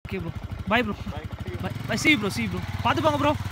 Okay bro bye bro bye bye see bro see bro பார்த்து போங்க bro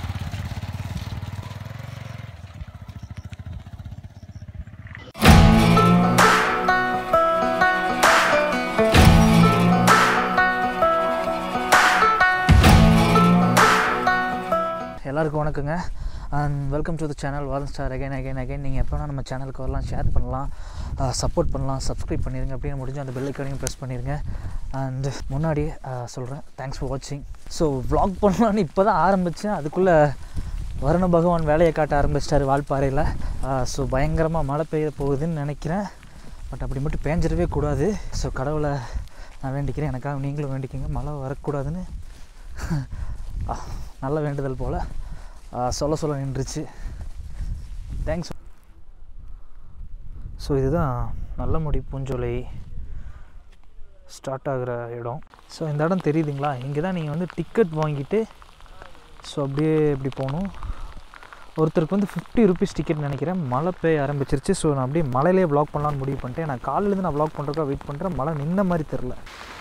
எல்லாருக்கும் வணக்கங்க and welcome to the channel Valan star again again again நீங்கள் எப்போ நம்ம சேனலுக்கு வரலாம் ஷேர் பண்ணலாம் சப்போர்ட் பண்ணலாம் சப்ஸ்கிரைப் பண்ணிடுங்க அப்படின்னு முடிஞ்சு அந்த பெல் ஐக்கானையும் ப்ரெஸ் பண்ணிடுங்க அண்ட் முன்னாடி சொல்கிறேன் தேங்க்ஸ் ஃபார் வாட்சிங் ஸோ vlog பண்ணலான்னு இப்போ தான் ஆரம்பித்தேன் அதுக்குள்ளே வருண பகவான் வேலையை காட்ட ஆரம்பிச்சிட்டாரு வால்பாறையில் ஸோ பயங்கரமாக மழை பெய்ய போகுதுன்னு நினைக்கிறேன் பட் அப்படி மட்டும் பேஞ்சிடவே கூடாது ஸோ கடவுளை நான் வேண்டிக்கிறேன் எனக்காக நீங்களும் வேண்டிக்கங்க மழை வரக்கூடாதுன்னு ஆ, நல்ல வேண்டுதல் போல் சொல்ல சொல்ல நின்றுச்சு தேங்க்ஸ் ஸோ இதுதான் நல்ல முடி பூஞ்சோலை ஸ்டார்ட் ஆகிற இடம் ஸோ இந்த இடம் தெரியுதுங்களா இங்கே தான் நீங்கள் வந்து டிக்கெட் வாங்கிட்டு ஸோ அப்படியே இப்படி போகணும் ஒருத்தருக்கு வந்து ஃபிஃப்டி ருபீஸ் டிக்கெட் நினைக்கிறேன் மழை பெய்ய ஆரம்பிச்சிருச்சு ஸோ நான் அப்படியே மழையிலே ப்ளாக் பண்ணலான்னு முடிவு பண்ணிட்டேன் நான் காலையிலேருந்து நான் ப்ளாக் பண்ணுறக்கா வெயிட் பண்ணுறேன் மழை நின்ன மாதிரி தெரில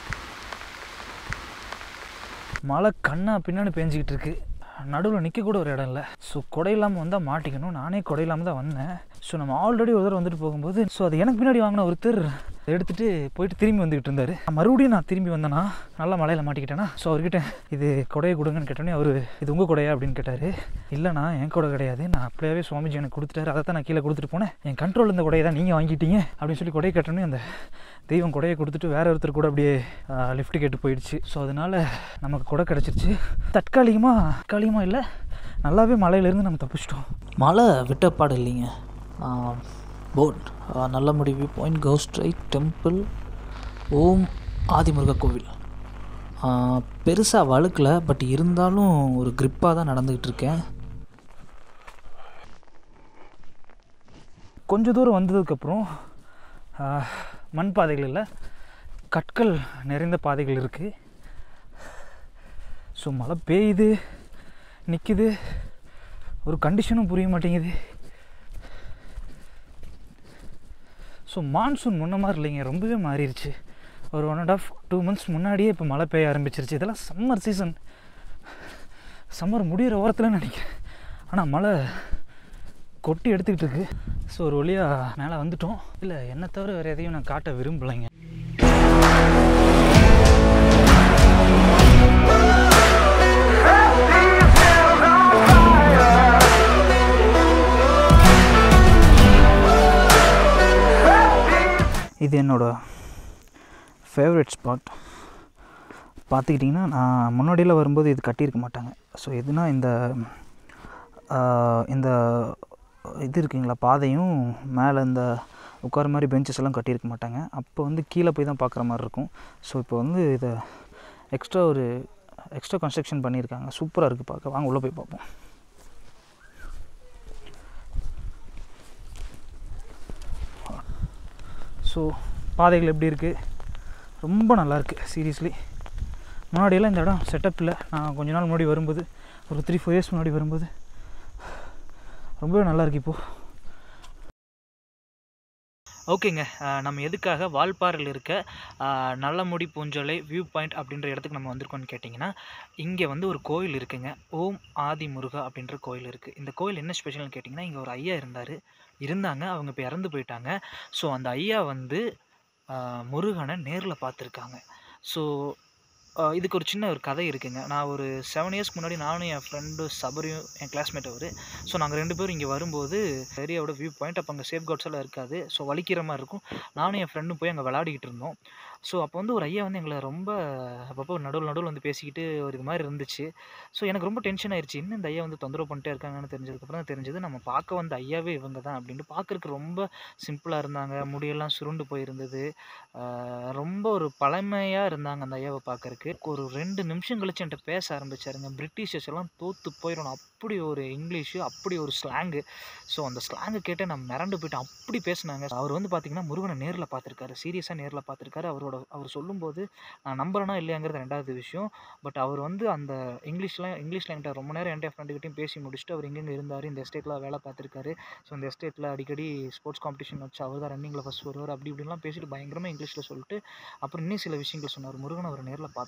மழை கண்ணா பின்னாடி பேஞ்சிக்கிட்டு இருக்கு நடுவில் நிற்க கூட ஒரு இடம் இல்லை ஸோ கொடை இல்லாமல் வந்தால் மாட்டிக்கணும் நானே கொடை இல்லாமல் தான் வந்தேன் ஸோ நம்ம ஆல்ரெடி ஒரு தடவை வந்துட்டு போகும்போது ஸோ அது எனக்கு பின்னாடி வாங்கின ஒருத்தர் எடுத்துகிட்டு போயிட்டு திரும்பி வந்துக்கிட்டு இருந்தார் மறுபடியும் நான் திரும்பி வந்தேன்னா நல்லா மலையில் மாட்டிக்கிட்டேன்னா ஸோ அவர்கிட்ட இது கொடையை கொடுங்கன்னு கேட்டோன்னே அவர் இது உங்கள் கொடையா அப்படின்னு கேட்டார் இல்லைண்ணா என் கொடை கிடையாது நான் அப்படியே சுவாமிஜி எனக்கு கொடுத்துட்டாரு அதை தான் நான் கீழே கொடுத்துட்டு போனேன் என் கண்ட்ரோல் இந்த கொடையை தான் நீங்கள் வாங்கிட்டீங்க அப்படின்னு சொல்லி கொடையை கேட்டோன்னே அந்த தெய்வம் கொடையை கொடுத்துட்டு வேற ஒருத்தர் கூட அப்படியே லிஃப்ட் கேட்டு போயிடுச்சு ஸோ அதனால நமக்கு கொடை கிடச்சிருச்சு தற்காலிகமாக தற்காலிகமாக இல்லை நல்லாவே மலையிலேருந்து நம்ம தப்பிச்சிட்டோம் மழை விட்டப்பாடு இல்லைங்க போட் நல்ல முடிவு பாயிண்ட் கவுஸ்ட்ரைட் டெம்பிள் ஓம் ஆதிமுருக கோவில் பெருசாக வழுக்கல பட் இருந்தாலும் ஒரு grip-ஆ தான் நடந்துக்கிட்டு இருக்கேன் கொஞ்ச தூரம் வந்ததுக்கப்புறம் மண் பாதைகள் இல்லை கற்கள் நிறைந்த பாதைகள் இருக்குது ஸோ மழை பெய்யுது நிற்கிது ஒரு கண்டிஷனும் புரிய மாட்டேங்குது ஸோ மான்சூன் முன்ன மாதிரி இல்லைங்க ரொம்பவே மாறிடுச்சு ஒரு one and half two months முன்னாடியே இப்போ மழை பெய்ய ஆரம்பிச்சிருச்சு இதெல்லாம் சம்மர் சீசன் சம்மர் முடிகிற ஓரத்தில் நினைக்கிறேன் ஆனால் மழை கொட்டி எடுத்துக்கிட்டு இருக்கு ஸோ ஒரு வழியாக மேலே வந்துட்டோம் இல்லை என்னை தவிர வேறு எதையும் நான் காட்ட விரும்பலைங்க இது என்னோட ஃபேவரட் ஸ்பாட் பார்த்துக்கிட்டிங்கன்னா நான் முன்னாடியெல்லாம் வரும்போது இது கட்டியிருக்க மாட்டாங்க ஸோ எதுனா இந்த ஆஹ், இந்த இது இருக்குங்களா பாதையும் மேலே இந்த உட்கார மாதிரி பெஞ்சஸ் எல்லாம் கட்டியிருக்க மாட்டாங்க அப்போ வந்து கீழே போய் தான் பார்க்குற மாதிரி இருக்கும் ஸோ இப்போ வந்து இதை எக்ஸ்ட்ரா ஒரு எக்ஸ்ட்ரா கன்ஸ்ட்ரக்ஷன் பண்ணியிருக்காங்க சூப்பராக இருக்குது பார்க்க வாங்க உள்ளே போய் பார்ப்போம் ஸோ பாதைகள் எப்படி இருக்குது ரொம்ப நல்லா இருக்குது சீரியஸ்லி முன்னாடியெல்லாம் இந்த இடம் செட்டப் இல்லை நான் கொஞ்ச நாள் முன்னாடி வரும்போது ஒரு த்ரீ ஃபோர் இயர்ஸ் முன்னாடி வரும்போது ரொம்பவே நல்லா இருக்கு இப்போது ஓகேங்க நம்ம எதுக்காக வால்பாறையில் இருக்க ஆஹ், நல்லமுடி பூஞ்சோலை வியூ பாயிண்ட் அப்படின்ற இடத்துக்கு நம்ம வந்திருக்கோம்னு கேட்டிங்கன்னா இங்கே வந்து ஒரு கோயில் இருக்குங்க ஓம் ஆதி முருகா அப்படின்ற கோயில் இருக்குது இந்த கோயில் என்ன ஸ்பெஷல்னு கேட்டிங்கன்னா இங்கே ஒரு ஐயா இருந்தார் இருந்தாங்க அவங்க இப்போ இறந்து போயிட்டாங்க ஸோ அந்த ஐயா வந்து ஆஹ், முருகனை நேரில் பார்த்துருக்காங்க ஸோ இதுக்கு ஒரு சின்ன ஒரு கதை இருக்குங்க நான் ஒரு செவன் இயர்ஸ்க்கு முன்னாடி நானும் என் ஃப்ரெண்டு சபரியும் என் கிளாஸ்மேட் அவர் ஸோ நாங்கள் ரெண்டு பேரும் இங்கே வரும்போது ஏரியாவோட வியூ பாயிண்ட் அப்போ அங்கே சேஃப் கார்ட்ஸ் எல்லாம் இருக்காது ஸோ வலிக்கிற மாதிரி இருக்கும் நானும் என் ஃப்ரெண்டும் போய் அங்கே விளையாடிக்கிட்டு இருந்தோம் ஸோ அப்போ வந்து ஒரு ஐயா வந்து எங்களை ரொம்ப அப்பப்போ நடுவில் நடுவில் வந்து பேசிக்கிட்டு ஒரு இது மாதிரி இருந்துச்சு ஸோ எனக்கு ரொம்ப டென்ஷன் ஆயிடுச்சு இன்னும் இந்த ஐயா வந்து தொந்தரவு பண்ணிட்டே இருக்காங்கன்னு தெரிஞ்சதுக்கப்புறம் தான் தெரிஞ்சது நம்ம பார்க்க வந்த ஐயாவே இவங்க தான் அப்படின்ட்டு பார்க்கறதுக்கு ரொம்ப சிம்பிளாக இருந்தாங்க முடியெல்லாம் சுருண்டு போயிருந்தது ஆஹ் ரொம்ப ஒரு பழமையாக இருந்தாங்க அந்த ஐயாவை பார்க்கறக்கு ஒரு ரெண்டு நிமிஷம் கழிச்சு என்கிட்ட பேச ஆரம்பிச்சாருங்க பிரிட்டிஷர்ஸ் எல்லாம் தோற்று போயிடணும் அப்படி ஒரு இங்கிலீஷு அப்படி ஒரு ஸ்லாங்கு ஸோ அந்த ஸ்லாங்கை கேட்டு நான் மிரண்டு போயிட்டேன் அப்படி பேசினாங்க அவர் வந்து பார்த்தீங்கன்னா முருகனை நேரில் பார்த்துருக்காரு சீரியஸாக நேரில் பார்த்துருக்காரு அவரோட அவர் சொல்லும்போது நான் நம்புறேனா இல்லையாங்கிறது ரெண்டாவது விஷயம் பட் அவர் வந்து அந்த இங்கிலீஷ்லாம் இங்கிலீஷில் என்கிட்ட ரொம்ப நேரம் என்கிட்ட ஃப்ரெண்டுக்கிட்டையும் பேசி முடிச்சுட்டு அவர் எங்கெங்கே இருந்தார் இந்த எஸ்டேட்டில் வேலை பார்த்துருக்காரு ஸோ இந்த எஸ்டேட்டில் அடிக்கடி ஸ்போர்ட்ஸ் காம்படிஷன் வச்சு அவர் தான் ரன்னிங்கில் ஃபஸ்ட் வருவார் அப்படி இப்படின்லாம் பேசிட்டு பயங்கரமாக இங்கிலீஷில் சொல்லிட்டு அப்புறம் இன்னும் சில விஷயங்கள் சொன்னார் முருகன் அவர் நேரில் பார்த்து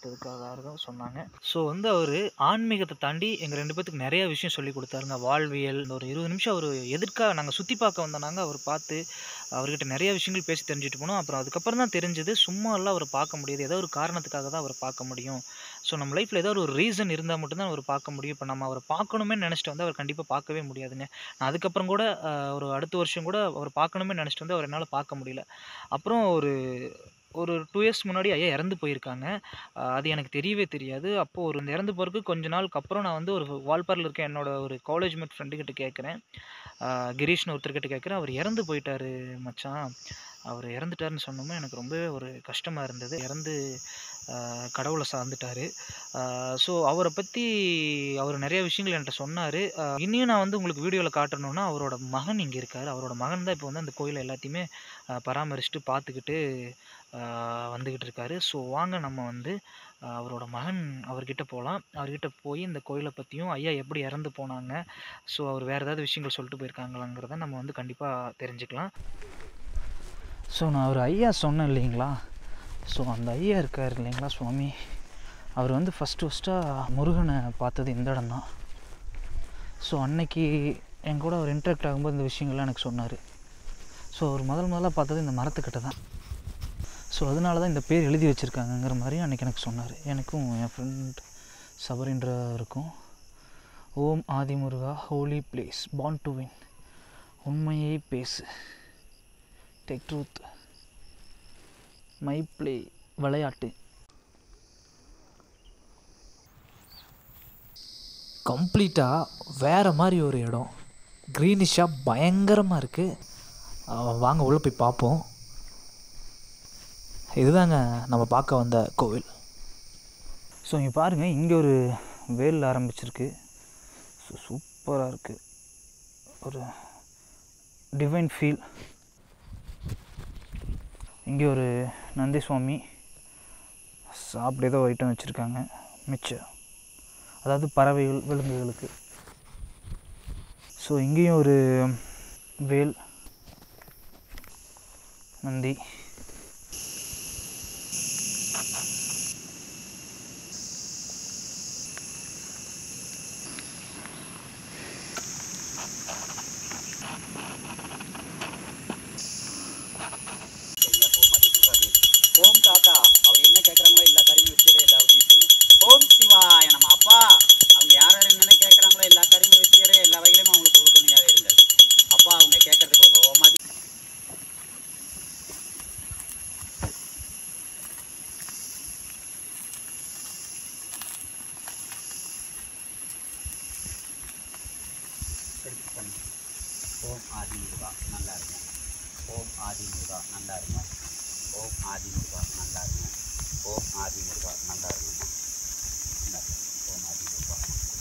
பார்த்ததுக்காக சொன்னாங்க ஸோ வந்து அவர் ஆன்மீகத்தை தாண்டி எங்கள் ரெண்டு பேத்துக்கு நிறைய விஷயம் சொல்லி கொடுத்தாருங்க வாழ்வியல் இந்த ஒரு இருபது நிமிஷம் அவர் எதிர்க்காக நாங்கள் சுற்றி பார்க்க வந்தோனாங்க அவர் பார்த்து அவர்கிட்ட நிறைய விஷயங்கள் பேசி தெரிஞ்சுட்டு போனோம் அப்புறம் அதுக்கப்புறம் தான் தெரிஞ்சது சும்மா எல்லாம் அவரை பார்க்க முடியாது ஏதோ ஒரு காரணத்துக்காக தான் அவரை பார்க்க முடியும் ஸோ நம்ம லைஃப்பில் ஏதோ ஒரு ரீசன் இருந்தால் மட்டும்தான் அவர் பார்க்க முடியும் இப்போ நம்ம அவரை பார்க்கணுமே நினச்சிட்டு வந்து அவர் கண்டிப்பாக பார்க்கவே முடியாதுங்க நான் அதுக்கப்புறம் கூட ஆஹ், ஒரு அடுத்த வருஷம் கூட அவர் பார்க்கணுமே நினச்சிட்டு வந்து அவர் என்னால் பார்க்க முடியல அப்புறம் ஒரு ஒரு டூ இயர்ஸ் முன்னாடி ஐயா இறந்து போயிருக்காங்க ஆஹ், அது எனக்கு தெரியவே தெரியாது அப்போது ஒரு இந்த இறந்து போகிறதுக்கு கொஞ்ச நாளுக்கு அப்புறம் நான் வந்து ஒரு வால்பாரில் இருக்க என்னோட ஒரு காலேஜ் மேட் ஃப்ரெண்டுக்கிட்ட கேட்குறேன் கிரீஷ்னு ஒருத்தர்கிட்ட கேட்குறேன் அவர் இறந்து போயிட்டாரு மச்சான் அவர் இறந்துட்டாருன்னு சொன்னோமே எனக்கு ரொம்பவே ஒரு கஷ்டமாக இருந்தது இறந்து ஆஹ், கடவுளை சார்ந்துட்டாரு ஸோ அவரை பற்றி அவர் நிறைய விஷயங்கள் என்கிட்ட சொன்னார் இன்னும் நான் வந்து உங்களுக்கு வீடியோவில் காட்டணும்னா அவரோட மகன் இங்கே இருக்கார் அவரோட மகன் தான் இப்போ வந்து அந்த கோயிலை எல்லாத்தையுமே ஆஹ், பராமரிச்சுட்டு பார்த்துக்கிட்டு ஆஹ், வந்துக்கிட்டு இருக்காரு ஸோ வாங்க நம்ம வந்து ஆஹ், அவரோட மகன் அவர்கிட்ட போகலாம் அவர்கிட்ட போய் இந்த கோயிலை பற்றியும் ஐயா எப்படி இறந்து போனாங்க ஸோ அவர் வேறு ஏதாவது விஷயங்கள் சொல்லிட்டு போயிருக்காங்களாங்கிறத நம்ம வந்து கண்டிப்பாக தெரிஞ்சுக்கலாம் ஸோ நான் ஒரு ஐயா சொன்னேன் இல்லைங்களா ஸோ அந்த ஐயா இருக்கார் இல்லைங்களா சுவாமி அவர் வந்து ஃபஸ்ட்டு ஃபஸ்ட்டாக முருகனை பார்த்தது இந்த இடம் தான் ஸோ அன்னைக்கு என் கூட அவர் இன்ட்ராக்ட் ஆகும்போது இந்த விஷயங்கள்லாம் எனக்கு சொன்னார் ஸோ அவர் முதல் முதல்ல பார்த்தது இந்த மரத்துக்கிட்ட தான் ஸோ அதனால தான் இந்த பேர் எழுதி வச்சுருக்காங்கங்கிற மாதிரி அன்றைக்கி எனக்கு சொன்னார் எனக்கும் என் ஃப்ரெண்ட் சபரின்றவருக்கும் ஓம் ஆதிமுருகா ஹோலி பிளேஸ் பான் டு வின் உண்மையை பேசு டெக் ட்ரூத் மை ப்ளே விளையாட்டு கம்ப்ளீட்டாக வேறு மாதிரி ஒரு இடம் க்ரீனிஷாக பயங்கரமாக இருக்குது வாங்க உள்ளே போய் பார்ப்போம் இதுதாங்க நம்ம பார்க்க வந்த கோவில் ஸோ இங்கே பாருங்கள் இங்கே ஒரு வேல் ஆரம்பிச்சிருக்கு ஸோ சூப்பராக இருக்குது ஒரு டிவைன் ஃபீல் இங்கே ஒரு நந்தி சுவாமி சாப்பிட ஏதோ ஐட்டம் வச்சுருக்காங்க மிச்சம் அதாவது பறவைகள் விலங்குகளுக்கு ஸோ இங்கேயும் ஒரு வேல் நந்தி ஓம் தாத்தா அவர் என்ன கேட்குறாங்களோ எல்லா காரியமும் வச்சுட்டு எல்லா உதவியும் செய்யுங்க ஓம் சிவாய நம்ம அப்பா அவங்க யார் யார் என்னென்ன கேட்குறாங்களோ எல்லா காரியமும் வச்சுட்டு எல்லா வகையிலும் அவங்களுக்கு உறுதுணையாக இருங்கள் அப்பா அவங்க கேட்கறதுக்கு உங்க ஓமாதி ஓம் ஆதி முருகா நல்லா இருங்க ஓம் ஆதி முருகா நல்லா இருங்க ஓம் ஆதி முருகா நல்லா இருங்க ஓம் ஆதி முருகா நல்லா இருங்க நல்லா இருங்க. ஓம் ஆதி முருகா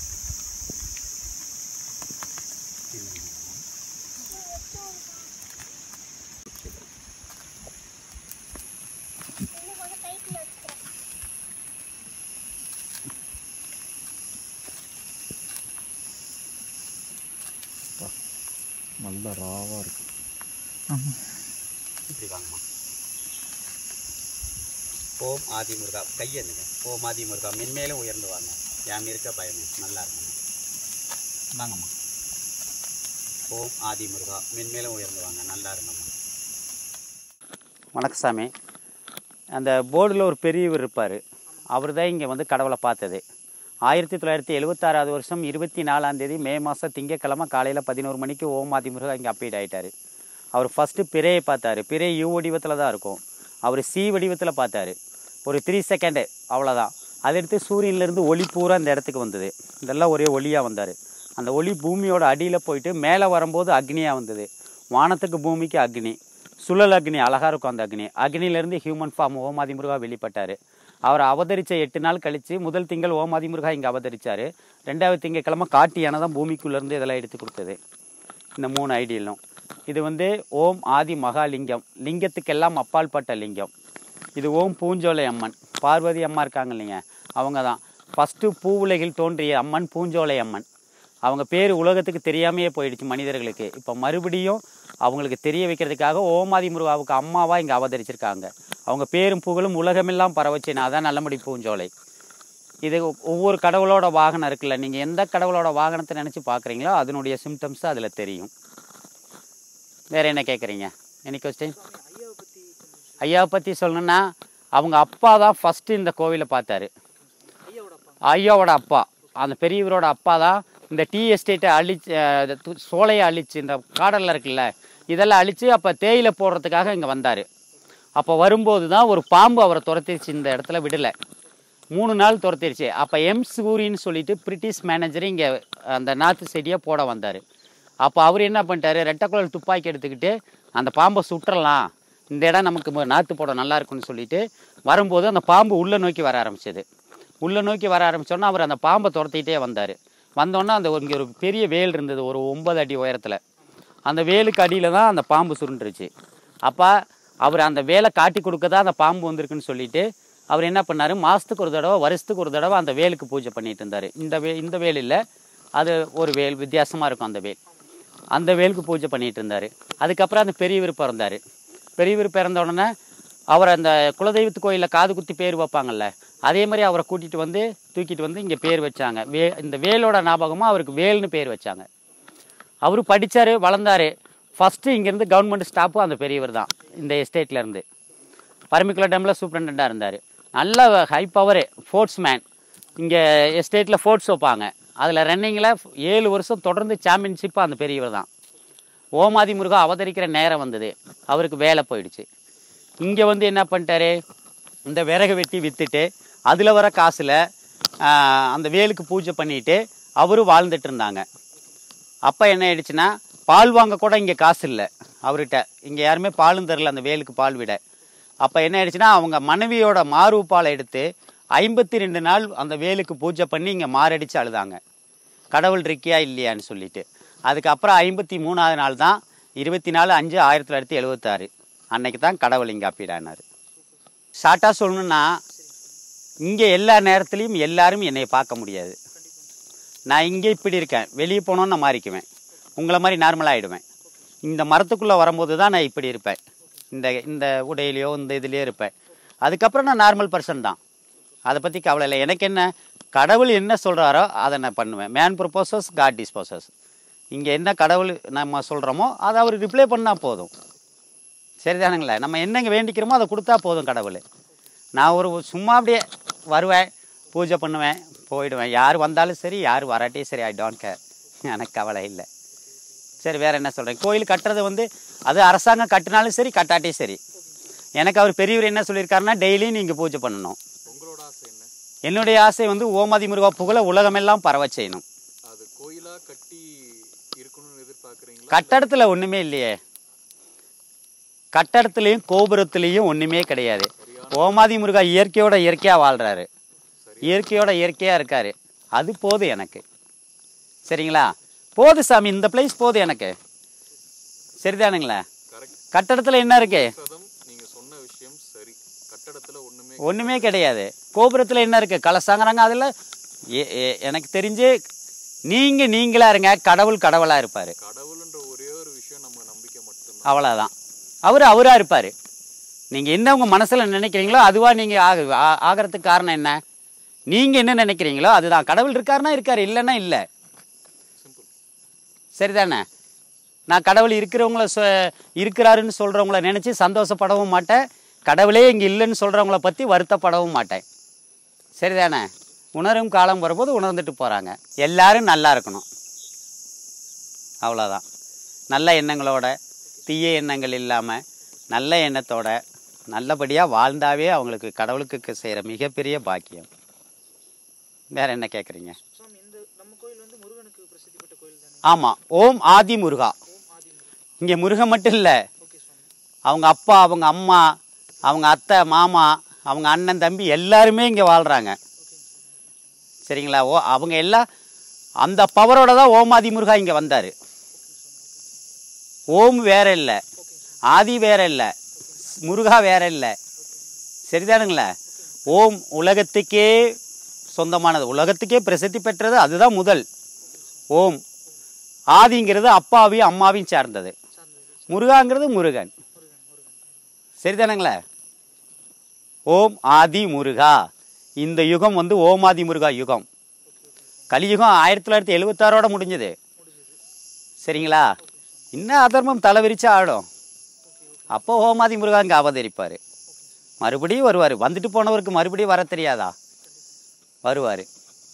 நல்ல ராவாக இருக்கு இப்படி வாங்கம்மா ஓம் ஆதி முருகா கையெழுங்க ஓம் ஆதி முருகா மென்மேலும் உயர்ந்து வாங்க யாம் இருக்க பயமே நல்லா இருக்குங்க வாங்கம்மா ஓம் ஆதி முருகா மென்மேலும் உயர்ந்து வாங்க நல்லா இருங்கம்மா வணக்கம் சாமி அந்த போர்டில் ஒரு பெரியவர் இருப்பார் அவர் தான் இங்கே வந்து கடவுளை பார்த்தது ஆயிரத்தி தொள்ளாயிரத்தி எழுபத்தாறாவது வருஷம் இருபத்தி நாலாம் தேதி மே மாதம் திங்கக்கிழமை காலையில் பதினோரு மணிக்கு ஓம் ஆதி முருகா இங்கே அப்பீட் ஆயிட்டாரு அவர் ஃபஸ்ட்டு பிறையை பார்த்தாரு பிறை யூ வடிவத்தில் தான் இருக்கும் அவர் சி வடிவத்தில் பார்த்தாரு ஒரு த்ரீ செகண்டு அவ்வளோதான் அதடுத்து சூரியன்லேருந்து ஒளி பூரா இந்த இடத்துக்கு வந்தது இதெல்லாம் ஒரே ஒளியாக வந்தார் அந்த ஒளி பூமியோட அடியில் போயிட்டு மேலே வரும்போது அக்னியாக வந்தது வானத்துக்கு பூமிக்கு அக்னி சுழல் அக்னி அழகாக இருக்கும் அந்த அக்னி அக்னியிலேருந்து ஹியூமன் ஃபார்ம் ஓமாதி முருகா வெளிப்பட்டார் அவர் அவதரித்த எட்டு நாள் கழித்து முதல் திங்கள் ஓமாதி முருகா இங்கே அவதரித்தார் ரெண்டாவது திங்கக்கிழமை காட்டு யானை தான் பூமிக்குள்ளேருந்து இதெல்லாம் எடுத்து கொடுத்தது இந்த மூணு ஐடியலும் இது வந்து ஓம் ஆதி மகாலிங்கம் லிங்கத்துக்கெல்லாம் அப்பால் பட்ட லிங்கம் இது ஓம் பூஞ்சோலை அம்மன் பார்வதி அம்மா இருக்காங்க இல்லைங்க அவங்க தான் ஃபஸ்ட்டு பூவுலகில் தோன்றிய அம்மன் பூஞ்சோலை அம்மன் அவங்க பேர் உலகத்துக்கு தெரியாமையே போயிடுச்சு மனிதர்களுக்கு இப்போ மறுபடியும் அவங்களுக்கு தெரிய வைக்கிறதுக்காக ஓமாதி முருகாவுக்கு அம்மாவாக இங்கே அவதரிச்சிருக்காங்க அவங்க பேரும் புகழும் உலகமெல்லாம் பரவச்சினா அதான் நல்லமுடி பூஞ்சோலை இது ஒவ்வொரு கடவுளோட வாகனம் இருக்குல்ல நீங்கள் எந்த கடவுளோட வாகனத்தை நினச்சி பார்க்குறீங்களோ அதனுடைய சிம்டம்ஸ் அதில் தெரியும் வேறு என்ன கேட்குறீங்க எனி கொஸ்டின் ஐயாவை பற்றி சொல்லணும்னா அவங்க அப்பா தான் ஃபஸ்ட்டு இந்த கோவிலை பார்த்தாரு ஐயாவோட அப்பா அந்த பெரியவரோட அப்பா தான் இந்த டீ எஸ்டேட்டை அழிச்சு அஹ், இது து- சோலையை அழிச்சு இந்த காடெல்லாம் இருக்குல்ல இதெல்லாம் அழித்து அப்போ தேயிலை போடுறதுக்காக இங்கே வந்தார் அப்போ வரும்போது தான் ஒரு பாம்பு அவரை துரத்திருச்சு இந்த இடத்துல விடலை மூணு நாள் துரத்திருச்சு அப்போ எம் சூரின்னு சொல்லிட்டு பிரிட்டிஷ் மேனேஜர் இங்கே அந்த நாற்று செடியை போட வந்தார் அப்போ அவர் என்ன பண்ணிட்டாரு ரெட்டக்குழல் துப்பாக்கி எடுத்துக்கிட்டு அந்த பாம்பை சுட்டுறலாம் இந்த இடம் நமக்கு மு- நாற்று போட நல்லா இருக்கும்னு சொல்லிட்டு வரும்போது அந்த பாம்பு உள்ளே நோக்கி வர ஆரம்பிச்சது உள்ளே நோக்கி வர ஆரம்பிச்சோன்னா அவர் அந்த பாம்பை துரத்திக்கிட்டே வந்தார் வந்தோன்னே அந்த இங்கே ஒரு பெரிய வேல் இருந்தது ஒரு ஒன்பது அடி உயரத்தில் அந்த வேலுக்கு அடியில் தான் அந்த பாம்பு சுருண்டுருச்சு அப்போ அவர் அந்த வேலை காட்டி கொடுக்க தான் அந்த பாம்பு வந்திருக்குன்னு சொல்லிட்டு அவர் என்ன பண்ணார் மாதத்துக்கு ஒரு தடவை வருஷத்துக்கு ஒரு தடவை அந்த வேலுக்கு பூஜை பண்ணிட்டு இருந்தார் இந்த வே இந்த வேல் இல்லை அது ஒரு வேல் வித்தியாசமாக இருக்கும் அந்த வேல் அந்த வேலுக்கு பூஜை பண்ணிட்டு இருந்தார் அதுக்கப்புறம் அந்த பெரியவர் பிறந்தார் பெரியவர் பிறந்த உடனே அவர் அந்த குலதெய்வத்து கோயிலில் காது குத்தி பேர் வைப்பாங்கல்ல அதே மாதிரி அவரை கூட்டிகிட்டு வந்து தூக்கிட்டு வந்து இங்கே பேர் வச்சாங்க வே இந்த வேலோட ஞாபகமாக அவருக்கு வேல்னு பேர் வச்சாங்க அவர் படித்தார் வளர்ந்தார் ஃபஸ்ட்டு இங்கேருந்து கவர்மெண்ட் ஸ்டாஃபு அந்த பெரியவர் தான் இந்த எஸ்டேட்லேருந்து பரமிக்குள்ள டேமில் சூப்பரண்டாக இருந்தார் நல்ல ஹை பவர் ஃபோர்ட்ஸ் மேன் இங்கே எஸ்டேட்டில் ஃபோர்ட்ஸ் வைப்பாங்க அதில் ரன்னிங்கில் ஏழு வருஷம் தொடர்ந்து சாம்பியன்ஷிப்பு அந்த பெரியவர் தான் ஓமாதி முருகா அவதரிக்கிற நேரம் வந்தது அவருக்கு வேலை போயிடுச்சு இங்கே வந்து என்ன பண்ணிட்டாரு இந்த விறகு வெட்டி விற்றுட்டு அதில் வர காசில் அந்த வேலுக்கு பூஜை பண்ணிட்டு அவரும் வாழ்ந்துட்டு இருந்தாங்க அப்போ என்ன ஆயிடுச்சுன்னா பால் வாங்க கூட இங்கே காசு இல்லை அவர்கிட்ட இங்கே யாருமே பாலும் தரல அந்த வேலுக்கு பால் விட அப்போ என்ன ஆயிடுச்சுன்னா அவங்க மனைவியோட மாறு பாலை எடுத்து ஐம்பத்தி ரெண்டு நாள் அந்த வேலுக்கு பூஜை பண்ணி இங்கே மாரடிச்சு அழுதாங்க கடவுள் இருக்கியா இல்லையான்னு சொல்லிட்டு அதுக்கப்புறம் ஐம்பத்தி மூணாவது நாள் தான் இருபத்தி நாலு அஞ்சு ஆயிரத்தி தொள்ளாயிரத்தி எழுபத்தாறு அன்னைக்கு தான் கடவுள் இங்கே அப்பீடானார் ஷார்ட்டாக சொல்லணும்னா இங்கே எல்லா நேரத்துலையும் எல்லாரும் என்னை பார்க்க முடியாது நான் இங்கே இப்படி இருக்கேன் வெளியே போனோன்னு நான் மாறிக்குவேன் உங்களை மாதிரி நார்மலாக ஆகிடுவேன் இந்த மரத்துக்குள்ளே வரும்போது தான் நான் இப்படி இருப்பேன் இந்த இந்த உடையிலையோ இந்த இதுலேயோ இருப்பேன் அதுக்கப்புறம் நான் நார்மல் பர்சன் தான் அதை பற்றி கவலை இல்லை எனக்கு என்ன கடவுள் என்ன சொல்கிறாரோ அதை நான் பண்ணுவேன் மேன் ப்ரொப்போசஸ் காட் டிஸ்போசஸ் இங்கே என்ன கடவுள் நம்ம சொல்கிறோமோ அதை அவர் ரிப்ளை பண்ணால் போதும் சரிதானுங்களே நம்ம என்னங்க வேண்டிக்கிறோமோ அதை கொடுத்தா போதும் கடவுள் நான் ஒரு சும்மா அப்படியே வருவேன் பூஜை பண்ணுவேன் போயிடுவேன் யார் வந்தாலும் சரி யார் வராட்டியும் சரி ஐ டோன்ட் கேர் எனக்கு கவலை இல்லை சரி வேறு என்ன சொல்கிறேன் கோயில் கட்டுறது வந்து அது அரசாங்கம் கட்டினாலும் சரி கட்டாட்டியும் சரி எனக்கு அவர் பெரியவர் என்ன சொல்லியிருக்காருன்னா டெய்லியும் நீங்கள் பூஜை பண்ணணும் உங்களோட ஆசை என்ன என்னுடைய ஆசை வந்து ஓமாதி முருகா புகழ உலகமெல்லாம் பரவ செய்யணும் அது கோயிலா கட்டி இருக்கணும்னு எதிர்பார்க்குறீங்களா கட்டடத்தில் ஒன்றுமே இல்லையே கட்டடத்துலேயும் கோபுரத்துலேயும் ஒன்றுமே கிடையாது ஓமாதி முருகா இயற்கையோட இயற்கையாக வாழ்கிறாரு இயற்கையோட இயற்கையாக இருக்காரு அது போதும் எனக்கு சரிங்களா போது சாமி இந்த பிளேஸ் போதும் எனக்கு சரிதானுங்களா கரெக்ட் கட்டடத்தில் என்ன இருக்கு சதம் நீங்க சொன்ன விஷயம் சரி கட்டடத்துல ஒண்ணுமே ஒன்றுமே கிடையாது கோபுரத்தில் என்ன இருக்கு கலசாங்கிறாங்க அதில் எ- எ- எனக்கு தெரிஞ்சு நீங்கள் நீங்களா இருங்க கடவுள் கடவுளாக இருப்பார் கடவுள்ன்ற ஒரே ஒரு விஷயம் நம்ம நம்பிக்கை மட்டும்தான் அவ்வளோதான் அவர் அவராக இருப்பார் நீங்கள் என்ன உங்கள் மனசில் நினைக்கிறீங்களோ அதுவாக நீங்கள் ஆக ஆ- ஆகறதுக்கு காரணம் என்ன நீங்கள் என்ன நினைக்கிறீங்களோ அதுதான் கடவுள் இருக்காருன்னா இருக்கார் இல்லைன்னா இல்லை சிம்பிள் சரிதானே நான் கடவுள் இருக்கிறவங்கள சொ இருக்கிறாருன்னு சொல்கிறவங்கள நினச்சி சந்தோஷப்படவும் மாட்டேன் கடவுளே இங்கே இல்லைன்னு சொல்கிறவங்கள பற்றி வருத்தப்படவும் மாட்டேன் சரிதானே உணரும் காலம் வரும்போது உணர்ந்துட்டு போகிறாங்க எல்லாரும் நல்லா இருக்கணும் அவ்வளோதான் நல்ல எண்ணங்களோட தீய எண்ணங்கள் இல்லாமல் நல்ல எண்ணத்தோட நல்லபடியாக வாழ்ந்தாவே அவங்களுக்கு கடவுளுக்கு செய்கிற மிகப்பெரிய பாக்கியம் வேற என்ன கேட்குறீங்க சுவாமி இந்த நம்ம கோயில் வந்து முருகனுக்கு பிரசித்தி பெற்ற கோயில் தானே ஆமாம் ஓம் ஆதி முருகா ஓம் ஆதி முருகன் இங்கே முருகன் மட்டும் இல்லை ஓகே சுவாமி அவங்க அப்பா அவங்க அம்மா அவங்க அத்தை மாமா அவங்க அண்ணன் தம்பி எல்லாருமே இங்கே வாழ்கிறாங்க சரிங்களா ஓ அவங்க எல்லாம் அந்த பவரோட தான் ஓமாதி முருகா இங்கே வந்தார் ஓம் வேற இல்லை ஆதி வேற இல்லை முருகா வேற இல்லை சரிதானுங்களா ஓம் உலகத்துக்கே சொந்தமானது உலகத்துக்கே பிரசித்தி பெற்றது அதுதான் முதல் ஓம் ஆதிங்கிறது அப்பாவையும் அம்மாவையும் சார்ந்தது முருகாங்கிறது முருகன் சரிதானுங்களே ஓம் ஆதி முருகா இந்த யுகம் வந்து ஓம் ஆதி முருகா யுகம் கலியுகம் ஆயிரத்தி தொள்ளாயிரத்தி எழுபத்தாறோட முடிஞ்சது சரிங்களா இன்னும் அதர்மம் தலைவிரிச்சு ஆடும் அப்போ ஓமாதி முருகா இங்கே அவதரிப்பார் மறுபடியும் வருவார் வந்துட்டு போனவருக்கு மறுபடியும் வர தெரியாதா வருவார்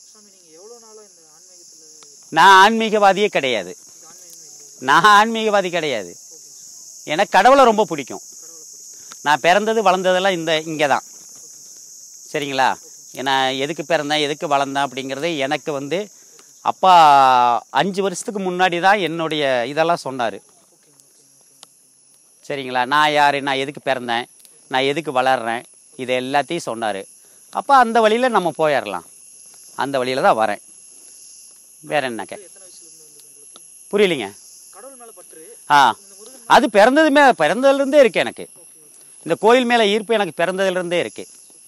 நான் ஆன்மீகவாதியே கிடையாது நான் ஆன்மீகவாதி கிடையாது எனக்கு கடவுளை ரொம்ப பிடிக்கும் நான் பிறந்தது வளர்ந்ததெல்லாம் இந்த இங்கே தான் சரிங்களா நான் எதுக்கு பிறந்தேன் எதுக்கு வளர்ந்தேன் அப்படிங்கிறது எனக்கு வந்து அப்பா அஞ்சு வருஷத்துக்கு முன்னாடி தான் என்னுடைய இதெல்லாம் சொன்னார் சரிங்களா நான் யார் நான் எதுக்கு பிறந்தேன் நான் எதுக்கு வளர்றேன் இது எல்லாத்தையும் சொன்னார் அப்போ அந்த வழியில் நம்ம போயிடலாம் அந்த வழியில் தான் வரேன் வேற என்னக்க புரியலைங்க ஆ அது பிறந்ததுமே பிறந்ததுலேருந்தே இருக்கு எனக்கு இந்த கோயில் மேலே ஈர்ப்பு எனக்கு பிறந்ததுலேருந்தே இருக்கு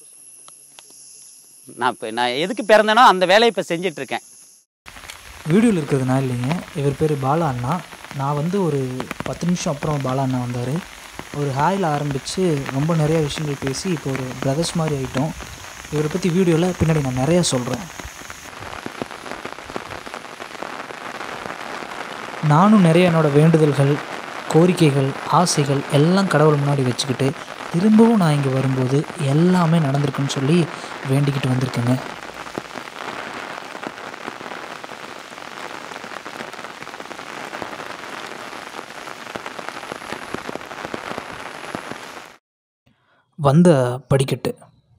நான் இப்போ நான் எதுக்கு பிறந்தேனோ அந்த வேலையை இப்போ செஞ்சுட்டு இருக்கேன் வீடியோவில் இருக்கிறதுனா இல்லைங்க இவர் பேர் பாலா அண்ணா நான் வந்து ஒரு பத்து நிமிஷம் அப்புறம் பாலா அண்ணா வந்தார் ஒரு ஹாயில் ஆரம்பித்து ரொம்ப நிறைய விஷயங்கள் பேசி இப்போ ஒரு பிரதர்ஸ் மாதிரி ஆகிட்டோம் இவரை பற்றி வீடியோவில் பின்னாடி நான் நிறையா சொல்கிறேன் நானும் நிறைய என்னோடய வேண்டுதல்கள் கோரிக்கைகள் ஆசைகள் எல்லாம் கடவுள் முன்னாடி வச்சுக்கிட்டு திரும்பவும் நான் இங்கே வரும்போது எல்லாமே நடந்திருக்குன்னு சொல்லி வேண்டிக்கிட்டு வந்திருக்கேங்க வந்த படிக்கட்டு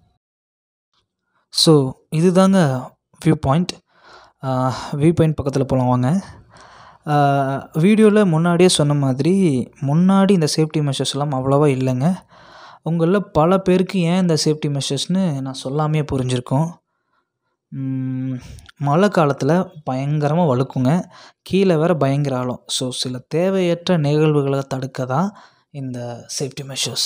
ஸோ இதுதாங்க வியூ பாயிண்ட் வியூ பாயிண்ட் பக்கத்தில் போகலாம் வாங்க வீடியோவில் முன்னாடியே சொன்ன மாதிரி முன்னாடி இந்த சேஃப்டி மெஷர்ஸ்லாம் அவ்வளோவா இல்லைங்க உங்களில் பல பேருக்கு ஏன் இந்த சேஃப்டி மெஷர்ஸ்னு நான் சொல்லாமே புரிஞ்சிருக்கோம் ம், மழை காலத்தில் பயங்கரமாக வழுக்குங்க கீழே வேற பயங்கர ஆழம் ஸோ சில தேவையற்ற நிகழ்வுகளை தடுக்க தான் இந்த சேஃப்டி மெஷர்ஸ்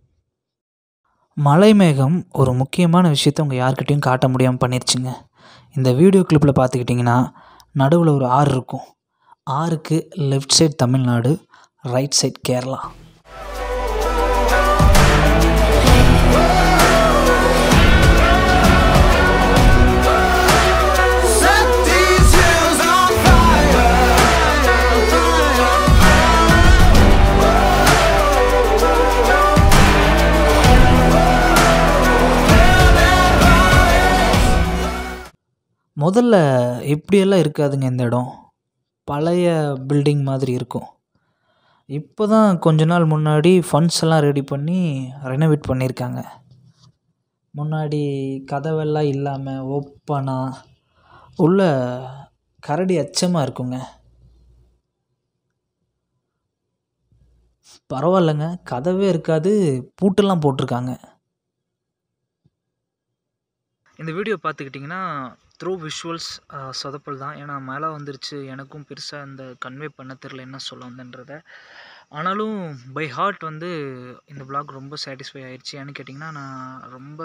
மலை மேகம் ஒரு முக்கியமான விஷயத்தை உங்கள் யார்கிட்டயும் காட்ட முடியாமல் பண்ணிருச்சுங்க இந்த வீடியோ கிளிப்பில் பார்த்துக்கிட்டிங்கன்னா நடுவில் ஒரு ஆறு இருக்கும் ஆறுக்கு left side Tamil Nadu right side Kerala Set these hills on fire. முதல்ல இப்படியெல்லாம் இருக்காதுங்க இந்த இடம் பழைய பில்டிங் மாதிரி இருக்கும் இப்போ தான் கொஞ்ச நாள் முன்னாடி ஃபண்ட்ஸ் எல்லாம் ரெடி பண்ணி ரெனோவேட் பண்ணியிருக்காங்க முன்னாடி கதவெல்லாம் இல்லாமல் ஓப்பனாக உள்ள கரடி அச்சமாக இருக்குங்க பரவாயில்லைங்க கதவே இருக்காது பூட்டெல்லாம் போட்டிருக்காங்க இந்த வீடியோ பார்த்துக்கிட்டிங்கன்னா த்ரூ விஷுவல்ஸ் சொதப்பல் தான் ஏன்னா மழை வந்துருச்சு எனக்கும் பெருசாக இந்த கன்வே பண்ண தெரில என்ன சொல்ல வந்தேன்றதை ஆனாலும் பை ஹார்ட் வந்து இந்த vlog ரொம்ப சாட்டிஸ்ஃபை ஆயிடுச்சு ஏன்னு கேட்டிங்கன்னா நான் ரொம்ப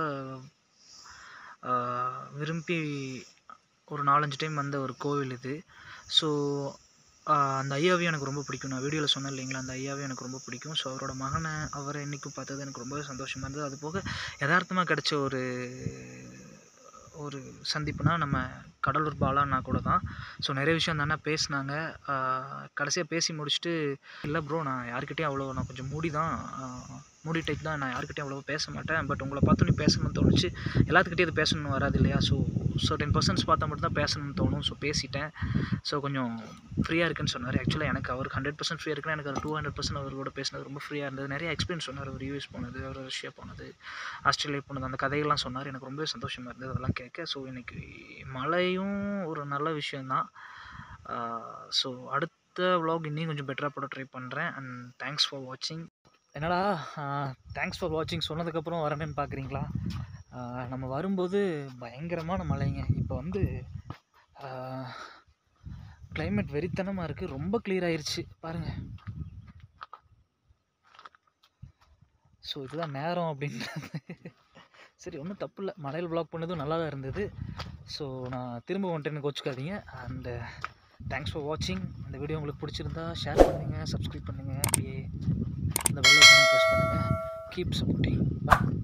ஆஹ், விரும்பி ஒரு நாலஞ்சு டைம் வந்த ஒரு கோவில் இது ஸோ அந்த ஐயாவையும் எனக்கு ரொம்ப பிடிக்கும் நான் வீடியோவில் சொன்னேன் இல்லைங்களா அந்த ஐயாவையும் எனக்கு ரொம்ப பிடிக்கும் ஸோ அவரோட மகனை அவரை இன்றைக்கும் பார்த்தது எனக்கு ரொம்பவே சந்தோஷமாக இருந்தது அது போக யதார்த்தமாக கிடைச்ச ஒரு ஒரு சந்திப்புனா நம்ம கடலூர் பாலான்னா கூட தான் ஸோ நிறைய விஷயம் தானே பேசினாங்க கடைசியாக பேசி முடிச்சுட்டு இல்லை ப்ரோ நான் யார்கிட்டயும் அவ்வளோ நான் கொஞ்சம் மூடி தான் ஆஹ், மூடி டைப் தான் நான் யார்கிட்டயும் அவ்வளோ பேச மாட்டேன் பட் உங்களை பார்த்தோன்னே பேசணும்னு தோணுச்சு எல்லாத்துக்கிட்டே அது பேசணும்னு வராது இல்லையா ஸோ சர்டன் பர்சன்ஸ் பார்த்தா மட்டும் தான் பேசணும்னு தோணும் ஸோ பேசிட்டேன் ஸோ கொஞ்சம் ஃப்ரீயாக இருக்குன்னு சொன்னார் ஆக்சுவலாக எனக்கு அவருக்கு ஹண்ட்ரட் பர்சன்ட் ஃப்ரீயாக இருக்குன்னா எனக்கு டூ ஹண்ட்ரட் பர்சன்ட் அவரோட பேசினது ரொம்ப ஃப்ரீயாக இருந்தது நிறைய எக்ஸ்பீரியன்ஸ் சொன்னார் அவர் யூஎஸ் போனது அவர் ரஷ்யா போனது ஆஸ்திரேலியா போனது அந்த கதைகள்லாம் சொன்னார் எனக்கு ரொம்பவே சந்தோஷமாக இருந்தது அதெல்லாம் கேட்க ஸோ இன்னைக்கு மழையும் ஒரு நல்ல விஷயந்தான் ஸோ அடுத்த vlog இன்னும் கொஞ்சம் பெட்டராக போட ட்ரை பண்ணுறேன் அண்ட் தேங்க்ஸ் ஃபார் வாட்சிங் என்னடா தேங்க்ஸ் ஃபார் வாட்சிங் சொன்னதுக்கப்புறம் வரணும்னு பார்க்குறீங்களா நம்ம வரும்போது பயங்கரமான மழைங்க இப்போ வந்து climate வெறித்தனமாக இருக்குது ரொம்ப கிளியர் ஆயிருச்சு பாருங்கள் ஸோ இதுதான் நேரம் அப்படின்றது சரி ஒன்றும் தப்பு இல்லை மலையில் vlog பண்ணதும் நல்லா தான் இருந்தது ஸோ நான் திரும்ப வந்துட்டேன்னு கோச்சுக்காதீங்க அண்ட் தேங்க்ஸ் ஃபார் வாட்சிங் இந்த வீடியோ உங்களுக்கு பிடிச்சிருந்தா ஷேர் பண்ணுங்கள் சப்ஸ்கிரைப் பண்ணுங்கள் அப்படியே இந்த பெல் ஐக்கனை ப்ரெஸ் பண்ணுங்கள் கீப் சப்போர்ட்டிங் பாய்